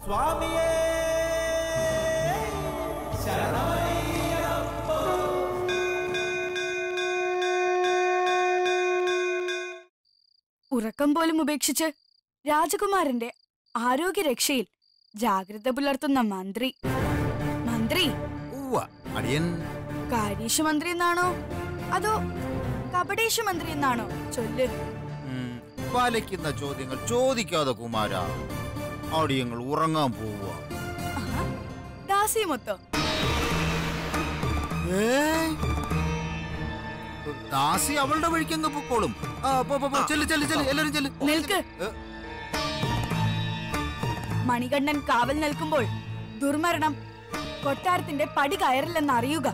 സ്വാമിയേ ഉറക്കം പോലും ഉപേക്ഷിച്ച് രാജകുമാരന്റെ ആരോഗ്യരക്ഷയിൽ ജാഗ്രത പുലർത്തുന്ന മന്ത്രി മന്ത്രി ഉവ്വ അടിയൻ കാര്യേശു മന്ത്രി എന്നാണോ അതോ കപടേശു മന്ത്രി എന്നാണോ ചൊല്ല് ഉം, വലയ്ക്കുന്ന ചോദ്യങ്ങൾ ചോദിക്കാതെ കുമാര അടിയങ്ങൾ ഉറങ്ങാൻ പോവുക ആഹാ, ദാസി മൊത്തം ദാസി അവളുടെ വഴിക്കങ്ങ് പൊക്കോളും ആ, പോ, പോ, പോ. ചെല്ല് ചെല്ല് ചെല്ല് എല്ലാരും ചെല്ല് നിൽക്ക് ഏ, മണികണ്ഠൻ കാവൽ നിൽക്കുമ്പോൾ ദുർമരണം കൊട്ടാരത്തിന്റെ പടി കയറില്ലെന്ന് അറിയുക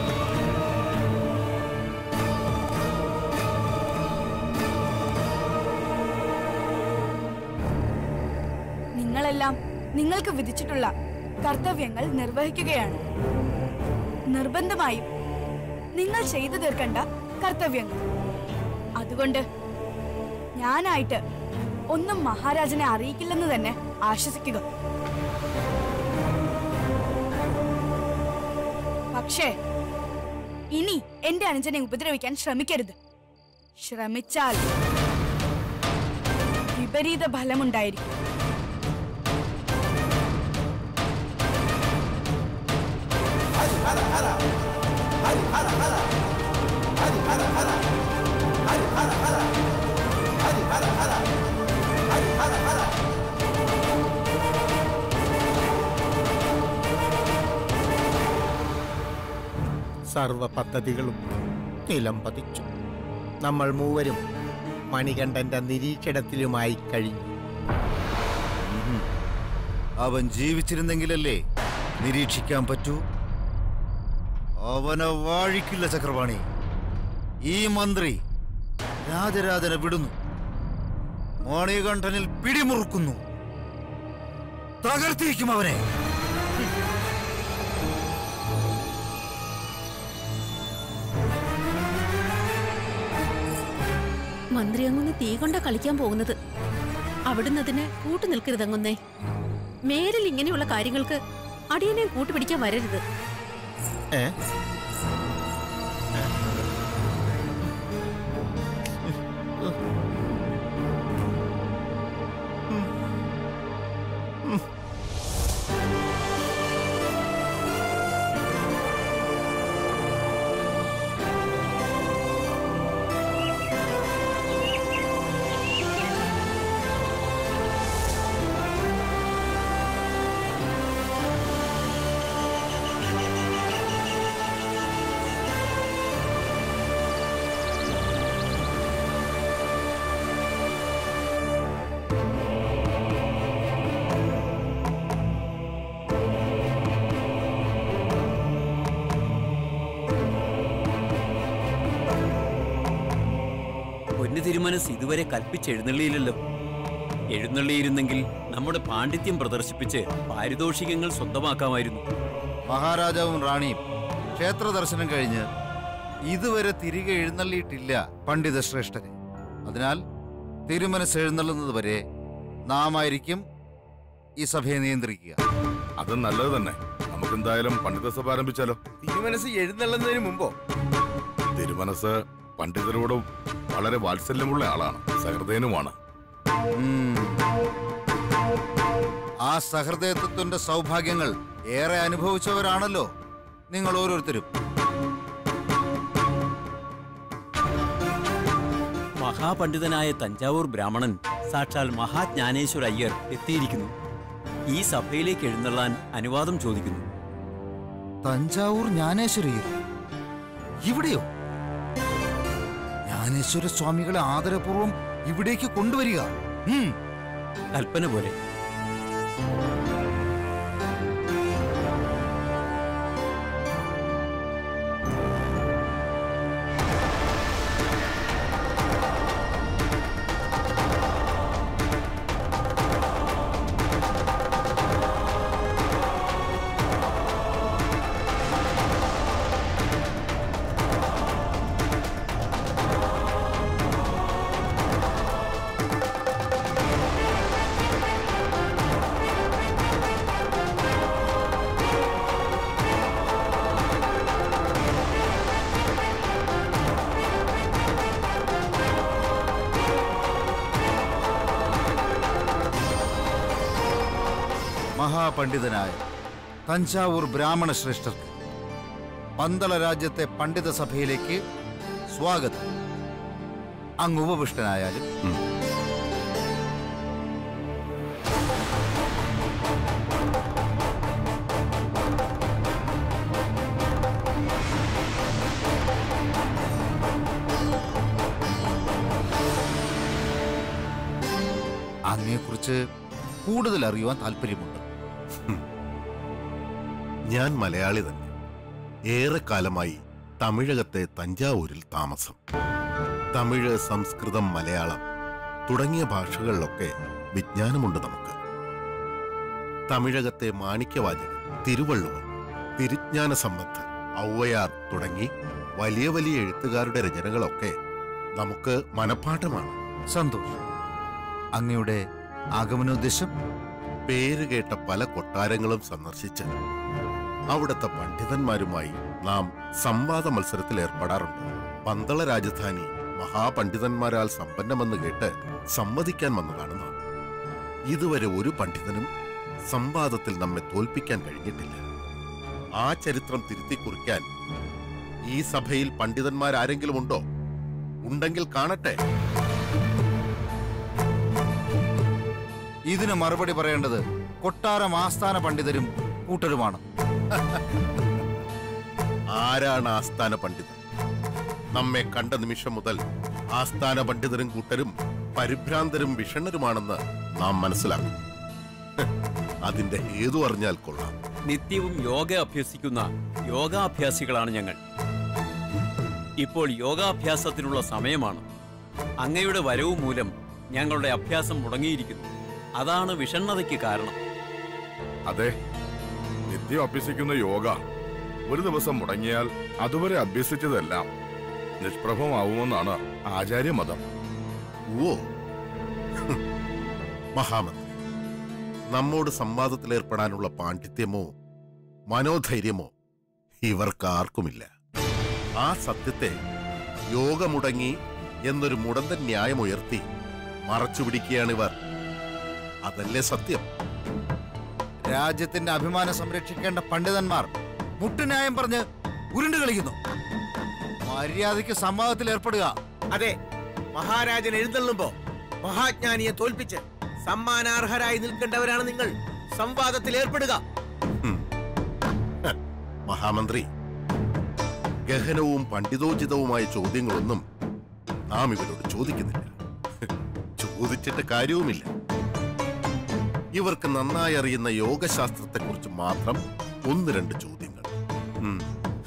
നിങ്ങളെല്ലാം നിങ്ങൾക്ക് വിധിച്ചിട്ടുള്ള കർത്തവ്യങ്ങൾ നിർവഹിക്കുകയാണ് നിർബന്ധമായും നിങ്ങൾ ചെയ്തു തീർക്കേണ്ട കർത്തവ്യങ്ങൾ അതുകൊണ്ട് ഞാനായിട്ട് ഒന്നും മഹാരാജനെ അറിയിക്കില്ലെന്ന് തന്നെ ആശ്വസിക്കുക പക്ഷേ ഇനി എന്റെ അനുജനെ ഉപദ്രവിക്കാൻ ശ്രമിക്കരുത് ശ്രമിച്ചാൽ വിപരീത ഫലമുണ്ടായിരിക്കും സർവ പദ്ധതികളും നിലം പതിച്ചു നമ്മൾ മൂവരും മണികണ്ഠന്റെ നിരീക്ഷണത്തിലുമായി കഴിഞ്ഞു ഉം. അവൻ ജീവിച്ചിരുന്നെങ്കിലല്ലേ നിരീക്ഷിക്കാൻ പറ്റൂ അവനെ വാഴിക്കില്ല ചക്രവാണി ഈ മന്ത്രി രാജരാജനെ വിടുന്നു മണികണ്ഠനിൽ പിടിമുറുക്കുന്നു തകർത്തിരിക്കും അവനെ മന്ത്രി അങ്ങൊന്ന് തീ കൊണ്ട കളിക്കാൻ പോകുന്നത് അവിടുന്ന് അതിന് കൂട്ടു നിൽക്കരുതങ്ങൊന്നേ മേലിൽ ഇങ്ങനെയുള്ള കാര്യങ്ങൾക്ക് അടിയനെ കൂട്ടുപിടിക്കാൻ വരരുത് ഏ പൊന്നു തിരുമനസ് ഇതുവരെ കൽപ്പിച്ചെഴുന്നള്ളിയില്ലല്ലോ എഴുന്നള്ളിയിരുന്നെങ്കിൽ നമ്മുടെ പാണ്ഡിത്യം പ്രദർശിപ്പിച്ച് പാരിതോഷികങ്ങൾ സ്വന്തമാക്കാമായിരുന്നു മഹാരാജാവും റാണിയും ക്ഷേത്ര ദർശനം കഴിഞ്ഞ് ഇതുവരെ തിരികെ എഴുന്നള്ളിയിട്ടില്ല പണ്ഡിത ശ്രേഷ്ഠരെ അതിനാൽ തിരുമനസ് എഴുന്നള്ളുന്നത് വരെ നാം ആയിരിക്കും ഈ സഭയെ നിയന്ത്രിക്കുക അത് നല്ലത് തന്നെ നമുക്ക് എന്തായാലും പണ്ഡിത സഭ ആരംഭിച്ചാലോ തിരുമനസ് എഴുന്നള്ളുന്നതിന് മുമ്പോ തിരുമനസ് പണ്ഡിതരോടും വളരെ വാത്സല്യമുള്ള ആളാണ് സഹൃദയനുമാണ് ഉം. ആ സഹൃദയത്വത്തിന്റെ സൗഭാഗ്യങ്ങൾ ഏറെ അനുഭവിച്ചവരാണല്ലോ നിങ്ങൾ ഓരോരുത്തരും മഹാപണ്ഡിതനായ തഞ്ചാവൂർ ബ്രാഹ്മണൻ സാക്ഷാൽ മഹാജ്ഞാനേശ്വര അയ്യർ എത്തിയിരിക്കുന്നു ഈ സഭയിലേക്ക് എഴുന്നള്ളാൻ അനുവാദം ചോദിക്കുന്നു തഞ്ചാവൂർ ജ്ഞാനേശ്വരിയിൽ ഇവിടെയോ ജ്ഞാനേശ്വര സ്വാമികളെ ആദരപൂർവ്വം ഇവിടേക്ക് കൊണ്ടുവരിക ഉം. കൽപ്പന പോലെ ആ മഹാപണ്ഡിതനായ തഞ്ചാവൂർ ബ്രാഹ്മണ ശ്രേഷ്ഠർക്ക് പന്തള രാജ്യത്തെ പണ്ഡിത സഭയിലേക്ക് സ്വാഗതം അങ്ങ് ഉപവിഷ്ടനായാലും അങ്ങയെക്കുറിച്ച് കൂടുതൽ അറിയുവാൻ താല്പര്യമുണ്ട് ഞാൻ മലയാളി തന്നെ ഏറെക്കാലമായി തമിഴകത്തെ തഞ്ചാവൂരിൽ താമസം തമിഴ് സംസ്കൃതം മലയാളം തുടങ്ങിയ ഭാഷകളിലൊക്കെ വിജ്ഞാനമുണ്ട് നമുക്ക് തമിഴകത്തെ മാണിക്യവാചകൻ തിരുവള്ളുവർ തിരുജ്ഞാന സംബന്ധർ ഔവയാർ തുടങ്ങി വലിയ വലിയ എഴുത്തുകാരുടെ രചനകളൊക്കെ നമുക്ക് മനഃപ്പാഠമാണ് സന്തോഷം അങ്ങയുടെ ആഗമനോദ്ദേശം പേര് കേട്ട പല കൊട്ടാരങ്ങളും സന്ദർശിച്ച് അവിടുത്തെ പണ്ഡിതന്മാരുമായി നാം സംവാദ മത്സരത്തിൽ ഏർപ്പെടാറുണ്ട് പന്തള രാജധാനി മഹാപണ്ഡിതന്മാരാൽ സമ്പന്നമെന്ന് കേട്ട് സമ്മതിക്കാൻ വന്നതാണ് നാം ഇതുവരെ ഒരു പണ്ഡിതനും സംവാദത്തിൽ നമ്മെ തോൽപ്പിക്കാൻ കഴിഞ്ഞിട്ടില്ല ആ ചരിത്രം തിരുത്തി കുറിക്കാൻ ഈ സഭയിൽ പണ്ഡിതന്മാരാരെങ്കിലും ഉണ്ടോ ഉണ്ടെങ്കിൽ കാണട്ടെ ഇതിന് മറുപടി പറയേണ്ടത് കൊട്ടാരം ആസ്ഥാന പണ്ഡിതരും കൂട്ടരുമാണ് ആരാണ് ആസ്ഥാന പണ്ഡിതൻ നമ്മെ കണ്ട നിമിഷം മുതൽ ആസ്ഥാന പണ്ഡിതരും കൂട്ടരും പരിഭ്രാന്തരും വിഷണ്ണരുമാണെന്ന് നാം മനസ്സിലാക്കും അതിന്റെ ഹേതു അറിഞ്ഞാൽ കൊള്ളാം നിത്യവും യോഗ അഭ്യസിക്കുന്ന യോഗാഭ്യാസികളാണ് ഞങ്ങൾ ഇപ്പോൾ യോഗാഭ്യാസത്തിനുള്ള സമയമാണ് അങ്ങയുടെ വരവ് മൂലം ഞങ്ങളുടെ അഭ്യാസം മുടങ്ങിയിരിക്കുന്നു അതാണ് വിഷണ്ണതയ്ക്ക് കാരണം അതെ നിത്യം അഭ്യസിക്കുന്ന യോഗ ഒരു ദിവസം മുടങ്ങിയാൽ അതുവരെ അഭ്യസിച്ചതെല്ലാം നിഷ്പ്രഭമാവുമെന്നാണ് ആചാര്യമതം ഓ ഹും. മഹാമന്ത്രി നമ്മോട് സംവാദത്തിലേർപ്പെടാനുള്ള പാണ്ഡിത്യമോ മനോധൈര്യമോ ഇവർക്കാർക്കുമില്ല ആ സത്യത്തെ യോഗമുടങ്ങി എന്നൊരു മുടന്തൻ ന്യായമുയർത്തി മറച്ചുപിടിക്കുകയാണിവർ അതല്ലേ സത്യം രാജ്യത്തിന്റെ അഭിമാനം സംരക്ഷിക്കേണ്ട പണ്ഡിതന്മാർ മുട്ടുന്യായം പറഞ്ഞ് ഉരുണ്ടു കളിക്കുന്നു മര്യാദയ്ക്ക് സംവാദത്തിൽ ഏർപ്പെടുക അതെ മഹാരാജൻ എഴുന്നള്ളുമ്പോ മഹാജ്ഞാനിയെ തോൽപ്പിച്ച് സമ്മാനാർഹരായി നിൽക്കേണ്ടവരാണ് നിങ്ങൾ സംവാദത്തിൽ ഏർപ്പെടുക മഹാമന്ത്രി ഗഹനവും പണ്ഡിതോചിതവുമായ ചോദ്യങ്ങളൊന്നും നാം ഇവരോട് ചോദിക്കുന്നില്ല ചോദിച്ചിട്ട് കാര്യവുമില്ല ഇവർക്ക് നന്നായി അറിയുന്ന യോഗശാസ്ത്രത്തെക്കുറിച്ച് മാത്രം ഒന്ന് രണ്ട് ചോദ്യങ്ങൾ ഉം.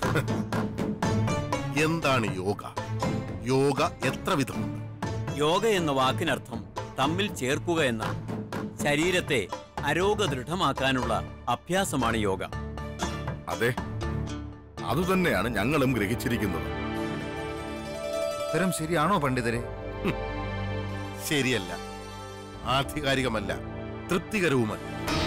എന്താണ് യോഗ യോഗ എത്ര വിധമുണ്ട് യോഗ എന്ന വാക്കിനർത്ഥം തമ്മിൽ ചേർക്കുക എന്നാണ് ശരീരത്തെ അരോഗദൃഢമാക്കാനുള്ള അഭ്യാസമാണ് യോഗ അതെ അതുതന്നെയാണ് ഞങ്ങളും ഗ്രഹിച്ചിരിക്കുന്നത് ഉത്തരം ശരിയാണോ പണ്ഡിതരെ ശരിയല്ല ആധികാരികമല്ല തൃപ്തികരവുമല്ല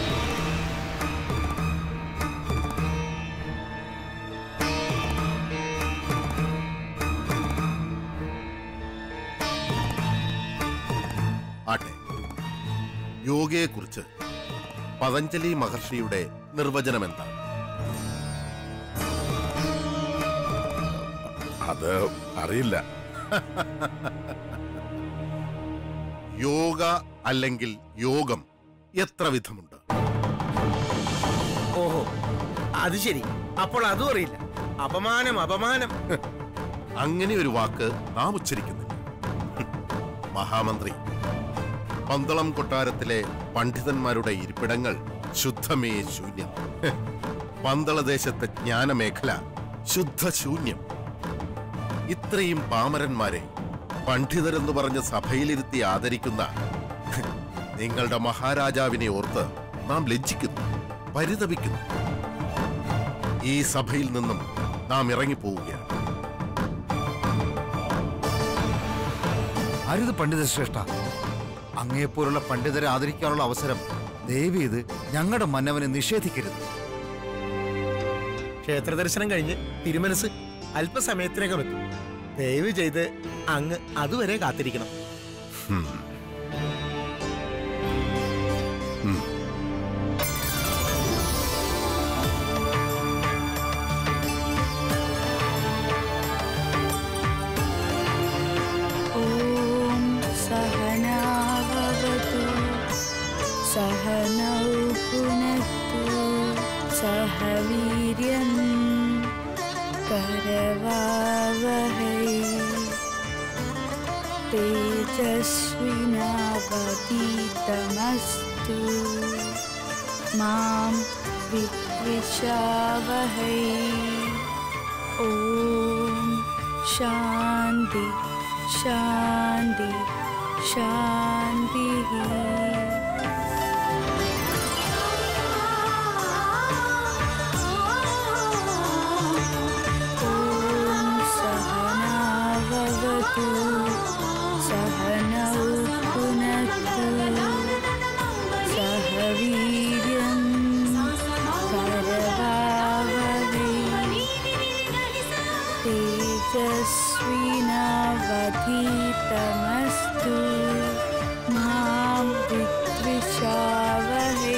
ആട്ടെ യോഗയെക്കുറിച്ച് പതഞ്ജലി മഹർഷിയുടെ നിർവചനം എന്താണ് അത് അറിയില്ല യോഗ അല്ലെങ്കിൽ യോഗം എത്ര വിധമുണ്ട് ഓഹോ അത് ശരി അപ്പോൾ അതും അറിയില്ല അപമാനം അപമാനം അങ്ങനെ ഒരു വാക്ക് നാം ഉച്ചരിക്കുന്നില്ല ഹും. മഹാമന്ത്രി പന്തളം കൊട്ടാരത്തിലെ പണ്ഡിതന്മാരുടെ ഇരിപ്പിടങ്ങൾ ശുദ്ധമേ ശൂന്യം ഹ്. പന്തളദേശത്തെ ജ്ഞാനമേഖല ശുദ്ധശൂന്യം ഇത്രയും പാമരന്മാരെ പണ്ഡിതരെന്ന് പറഞ്ഞ് സഭയിലിരുത്തി ആദരിക്കുന്ന ഹ്, നിങ്ങളുടെ മഹാരാജാവിനെ ഓർത്ത് നാം ലജ്ജിക്കുന്നു പരിതപിക്കുന്നു ഈ സഭയിൽ നിന്നും നാം ഇറങ്ങിപ്പോവുകയാണ് അരുത് പണ്ഡിത ശ്രേഷ്ഠ അങ്ങയെപ്പോലുള്ള പണ്ഡിതരെ ആദരിക്കാനുള്ള അവസരം ദയവ് ചെയ്ത് ഞങ്ങളുടെ മന്നവനെ നിഷേധിക്കരുത് ക്ഷേത്ര ദർശനം കഴിഞ്ഞ് തിരുമനസ് അല്പസമയത്തിനകം എത്തും ദയവ് ചെയ്ത് അങ്ങ് അതുവരെ കാത്തിരിക്കണം ഹും. ഉം. करवावहै तेजस्विनावतीतमस्तु मां विद्विषावहै ॐ शान्ति शान्ति शान्तिः ॐ सहनावतु सहनौ पुनस्तु सह वीर्यं करवावहै तेजस्विनावधीतमस्तु मां विद्विषावहै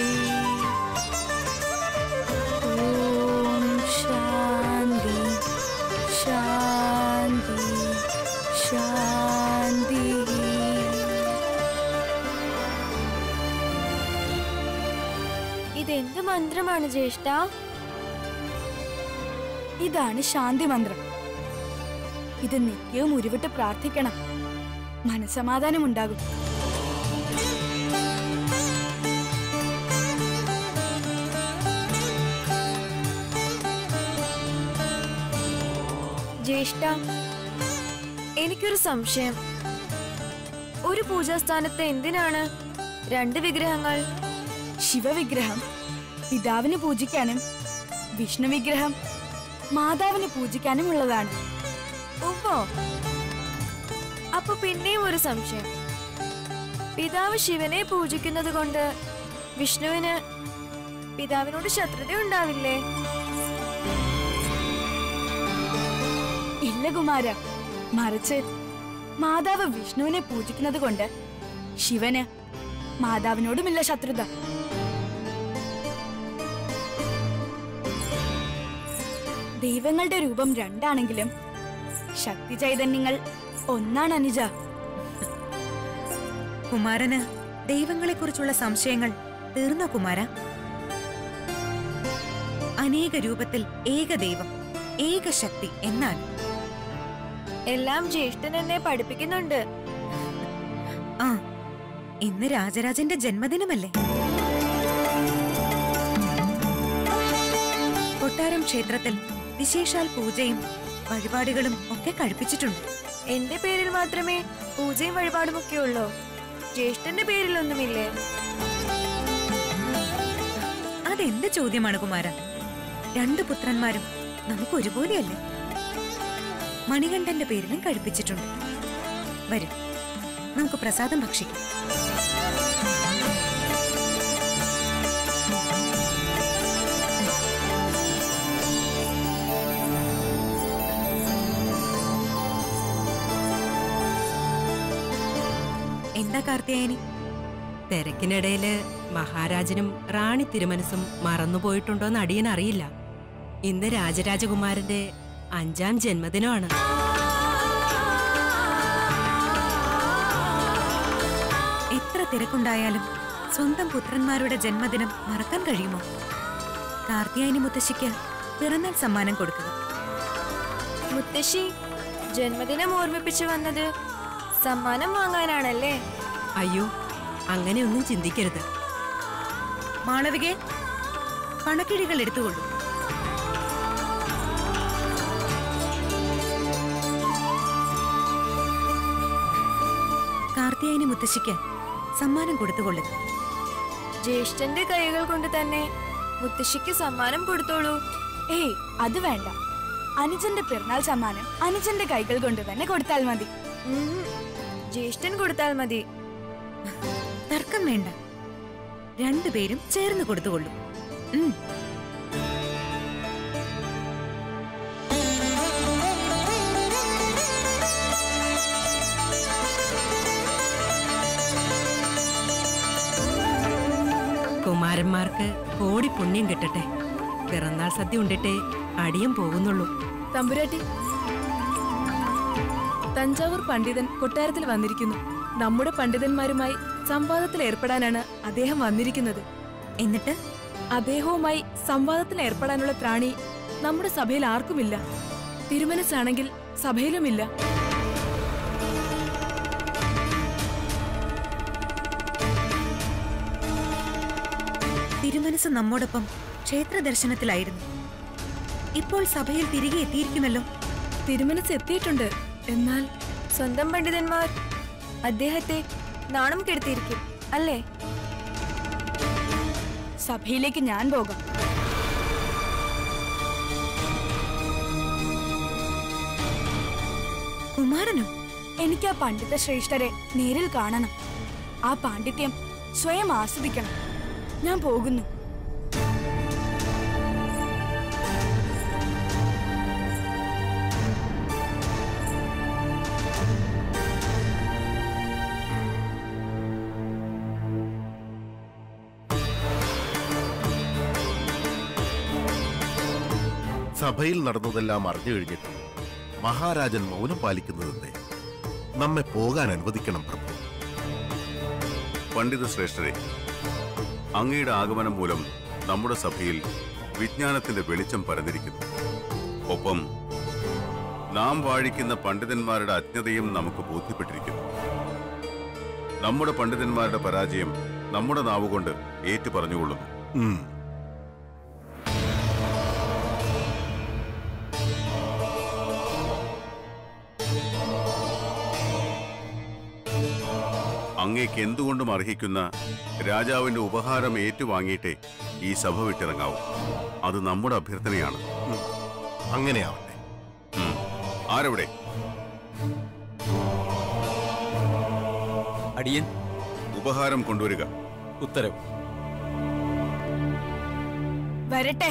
ॐ शान्ति शान्ति शान्तिः ഇതെന്ത് മന്ത്രമാണ് ജ്യേഷ്ഠ ഇതാണ് ശാന്തി മന്ത്രം ഇത് നിത്യവും ഉരുവിട്ട് പ്രാർത്ഥിക്കണം മനസമാധാനം ഉണ്ടാകും ജ്യേഷ്ഠ എനിക്കൊരു സംശയം ഒരു പൂജാസ്ഥാനത്ത് എന്തിനാണ് രണ്ട് വിഗ്രഹങ്ങൾ ശിവവിഗ്രഹം പിതാവിന് പൂജിക്കാനും വിഷ്ണു വിഗ്രഹം മാതാവിന് പൂജിക്കാനും ഉള്ളതാണ് ഓഹോ അപ്പൊ പിന്നെയും ഒരു സംശയം പിതാവ് ശിവനെ പൂജിക്കുന്നത് കൊണ്ട് വിഷ്ണുവിന് പിതാവിനോട് ശത്രുത ഉണ്ടാവില്ലേ ഇല്ല കുമാര മറിച്ച് മാതാവ് വിഷ്ണുവിനെ പൂജിക്കുന്നത് കൊണ്ട് ശിവന് മാതാവിനോടുമില്ല ശത്രുത ദൈവങ്ങളുടെ രൂപം രണ്ടാണെങ്കിലും ശക്തി ചൈതന്യങ്ങൾ ഒന്നാണ് അനുജ കുമാരന് ദൈവങ്ങളെക്കുറിച്ചുള്ള സംശയങ്ങൾ തീർന്നോ കുമാര അനേക രൂപത്തിൽ ഏക ദൈവം ഏക ശക്തി എന്നാണ് എല്ലാം ജ്യേഷ്ഠൻ എന്നെ പഠിപ്പിക്കുന്നുണ്ട് ആ ഇന്ന് രാജരാജന്റെ ജന്മദിനമല്ലേ കൊട്ടാരം ക്ഷേത്രത്തിൽ വിശേഷാൽ പൂജയും വഴിപാടുകളും ഒക്കെ കഴിപ്പിച്ചിട്ടുണ്ട് എന്റെ പേരിൽ മാത്രമേ പൂജയും വഴിപാടും ഒക്കെ ഉള്ളൂ ജ്യേഷ്ഠന്റെ പേരിലൊന്നുമില്ലേ അതെന്ത് ചോദ്യമാണ് കുമാര രണ്ട് പുത്രന്മാരും നമുക്ക് ഒരുപോലെയല്ലേ മണികണ്ഠന്റെ പേരിലും കഴിപ്പിച്ചിട്ടുണ്ട് വരും നമുക്ക് പ്രസാദം ഭക്ഷിക്കാം എന്താ കാർത്തിയായനി തിരക്കിനിടയില് മഹാരാജനും റാണി തിരുമനസും മറന്നുപോയിട്ടുണ്ടോന്ന് അടിയൻ അറിയില്ല ഇന്ന് രാജരാജകുമാരന്റെ അഞ്ചാം ജന്മദിനമാണ് എത്ര തിരക്കുണ്ടായാലും സ്വന്തം പുത്രന്മാരുടെ ജന്മദിനം മറക്കാൻ കഴിയുമോ കാർത്തിയായനി മുത്തശ്ശിക്ക് പിറന്നാൾ സമ്മാനം കൊടുക്കുക മുത്തശ്ശി ജന്മദിനം ഓർമ്മിപ്പിച്ചു വന്നത് സമ്മാനം വാങ്ങാനാണല്ലേ അയ്യോ അങ്ങനെയൊന്നും ചിന്തിക്കരുത് മാളവികെ പണക്കിഴികൾ എടുത്തുകൊള്ളൂ കാർത്തിയായനി മുത്തശ്ശിക്ക് സമ്മാനം കൊടുത്തുകൊള്ളുക ജ്യേഷ്ഠന്റെ കൈകൾ കൊണ്ട് തന്നെ മുത്തശ്ശിക്ക് സമ്മാനം കൊടുത്തോളൂ ഏയ് അത് വേണ്ട അനുജന്റെ പിറന്നാൾ സമ്മാനം അനുജന്റെ കൈകൾ കൊണ്ട് തന്നെ കൊടുത്താൽ മതി ഉം. ജ്യേഷ്ഠൻ കൊടുത്താൽ മതി തർക്കം വേണ്ട രണ്ടുപേരും ചേർന്ന് കൊടുത്തുകൊള്ളൂ ഉം. കുമാരന്മാർക്ക് കോടി പുണ്യം കിട്ടട്ടെ പിറന്നാൾ സദ്യ ഉണ്ടിട്ടേ അടിയം പോകുന്നുള്ളൂ തമ്പുരാട്ടി തഞ്ചാവൂർ പണ്ഡിതൻ കൊട്ടാരത്തിൽ വന്നിരിക്കുന്നു നമ്മുടെ പണ്ഡിതന്മാരുമായി സംവാദത്തിൽ ഏർപ്പെടാനാണ് അദ്ദേഹം വന്നിരിക്കുന്നത് എന്നിട്ട് അദ്ദേഹവുമായി സംവാദത്തിൽ ഏർപ്പെടാനുള്ള ത്രാണി നമ്മുടെ സഭയിൽ ആർക്കുമില്ല തിരുമനസ്സാണെങ്കിൽ സഭയിലുമില്ല തിരുമനസ് നമ്മോടൊപ്പം ക്ഷേത്ര ദർശനത്തിലായിരുന്നു ഇപ്പോൾ സഭയിൽ തിരികെ എത്തിയിരിക്കുമല്ലോ തിരുമനസ് എത്തിയിട്ടുണ്ട് എന്നാൽ സ്വന്തം പണ്ഡിതന്മാർ അദ്ദേഹത്തെ നാണം കെടുത്തിയിരിക്കും അല്ലേ സഭയിലേക്ക് ഞാൻ പോകാം കുമാരനോ എനിക്ക് ആ പണ്ഡിത ശ്രേഷ്ഠരെ നേരിൽ കാണണം ആ പാണ്ഡിത്യം സ്വയം ആസ്വദിക്കണം ഞാൻ പോകുന്നു സഭയിൽ നടന്നതെല്ലാം അറിഞ്ഞു കഴിഞ്ഞിട്ട് മഹാരാജൻ മൗനം പാലിക്കുന്നതെന്തേ നമ്മെ പോകാൻ അനുവദിക്കണം പ്രഭു പണ്ഡിത ശ്രേഷ്ഠരെ അങ്ങയുടെ ആഗമനം മൂലം നമ്മുടെ സഭയിൽ വിജ്ഞാനത്തിന്റെ വെളിച്ചം പരന്നിരിക്കുന്നു ഒപ്പം നാം വാഴിക്കുന്ന പണ്ഡിതന്മാരുടെ അജ്ഞതയും നമുക്ക് ബോധ്യപ്പെട്ടിരിക്കുന്നു നമ്മുടെ പണ്ഡിതന്മാരുടെ പരാജയം നമ്മുടെ നാവുകൊണ്ട് ഏറ്റു പറഞ്ഞുകൊള്ളുന്നു ഉം. അങ്ങേക്ക് എന്തുകൊണ്ടും അർഹിക്കുന്ന രാജാവിന്റെ ഉപഹാരം ഏറ്റുവാങ്ങിയിട്ടേ ഈ സഭ വിട്ടിറങ്ങാവൂ അത് നമ്മുടെ അഭ്യർത്ഥനയാണ് അങ്ങനെയാവട്ടെ ഉം. ആരവിടെ അടിയൻ ഉപഹാരം കൊണ്ടുവരിക ഉത്തരവ് വരട്ടെ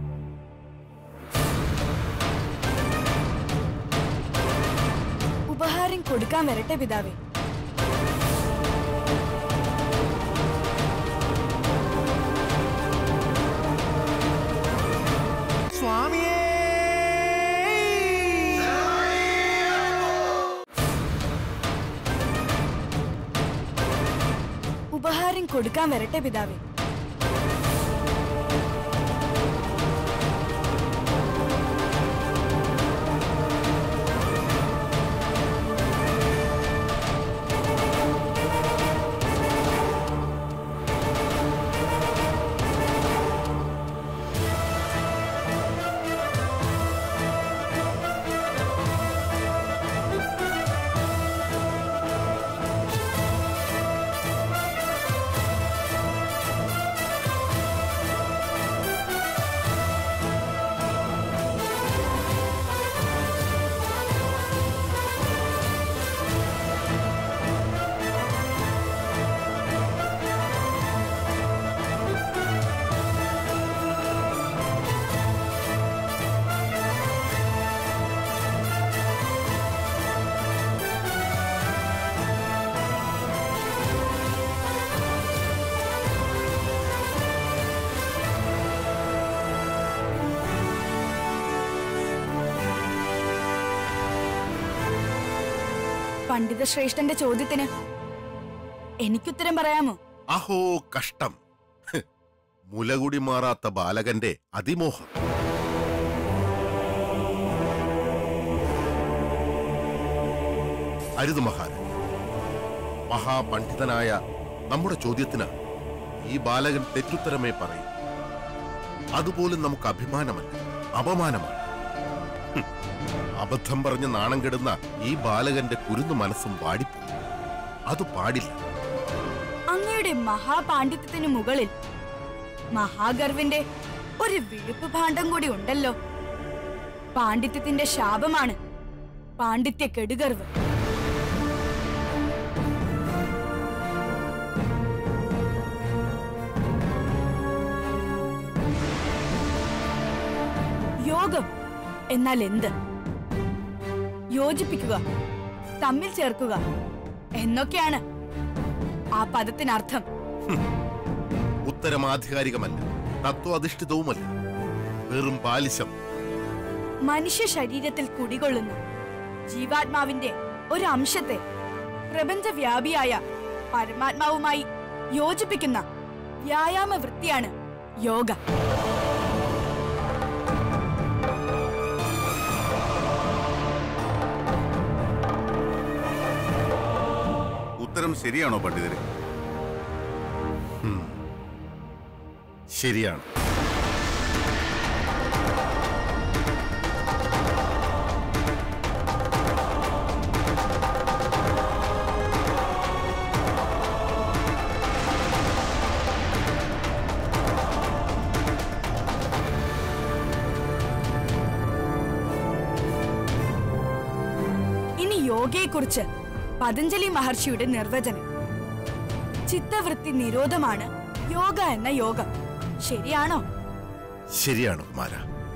ഉപഹാരം കൊടുക്കാൻ വരട്ടെ പിതാവേ സ്വാമിയേ ഉപഹാരം കൊടുക്കാൻ വരട്ടെ പിതാവേ പണ്ഡിത ശ്രേഷ്ഠന്റെ ചോദ്യത്തിന് എനിക്കുത്തരം പറയാമോ അഹോ കഷ്ടം ഹ്. മുലകുടി മാറാത്ത ബാലകന്റെ അതിമോഹം അരുത് മഹാരൻ മഹാപണ്ഡിതനായ നമ്മുടെ ചോദ്യത്തിന് ഈ ബാലകൻ തെറ്റുത്തരമേ പറയും അതുപോലും നമുക്ക് അഭിമാനമല്ല അപമാനമാണ് ഹും. അബദ്ധം പറഞ്ഞ് നാണം കെടുന്ന ഈ ബാലകന്റെ കുരുന്നു മനസ്സും വാടിപ്പോകും അത് പാടില്ല അങ്ങയുടെ മഹാപാണ്ഡിത്യത്തിന് മുകളിൽ മഹാഗർവിന്റെ ഒരു വിഴുപ്പ് ഭാണ്ഡം കൂടി ഉണ്ടല്ലോ പാണ്ഡിത്യത്തിന്റെ ശാപമാണ് പാണ്ഡിത്യ കെടുകർവ് യോഗം എന്നാൽ എന്ത് യോജിപ്പിക്കുക തമ്മിൽ ചേർക്കുക എന്നൊക്കെയാണ് ആ പദത്തിനർത്ഥം ഉത്തരം ആധികാരികമല്ല തത്വാധിഷ്ഠിതവുമല്ല വെറും ബാലിശം മനുഷ്യ ശരീരത്തിൽ കുടികൊള്ളുന്ന ജീവാത്മാവിന്റെ ഒരു അംശത്തെ പ്രപഞ്ചവ്യാപിയായ പരമാത്മാവുമായി യോജിപ്പിക്കുന്ന വ്യായാമ വൃത്തിയാണ് യോഗ ശരിയാണോ പണ്ഡിതരെ ശരിയാണ് ഇനി യോഗയെക്കുറിച്ച് പതഞ്ജലി മഹർഷിയുടെ നിർവചനം ചിത്തവൃത്തി നിരോധമാണ് യോഗ എന്ന യോഗം ശരിയാണോ ശരിയാണ് കുമാര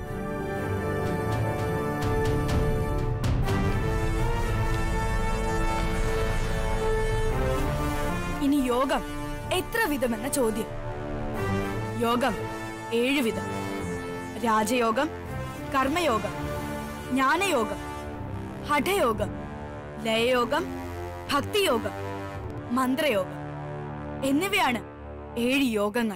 ഇനി യോഗം എത്ര വിധമെന്ന ചോദ്യം യോഗം ഏഴ് വിധം രാജയോഗം കർമ്മയോഗം ജ്ഞാനയോഗം ഹഠയോഗം ലയയോഗം ഭക്തിയോഗം മന്ത്രയോഗം എന്നിവയാണ് ഏഴ് യോഗങ്ങൾ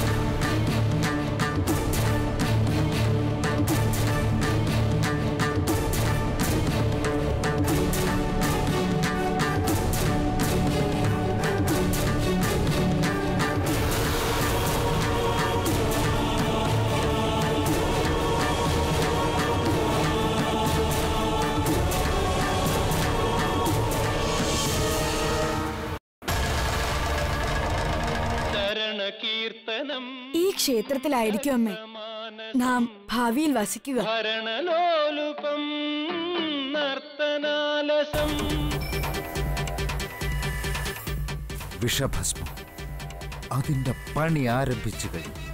ഈ ക്ഷേത്രത്തിലായിരിക്കും അമ്മേ നാം ഭാവിയിൽ വസിക്കുക ഭരണലോലുപം നർത്തനാലസം വിഷഭസ്മം അതിന്റെ പണി ആരംഭിച്ചു കഴിഞ്ഞു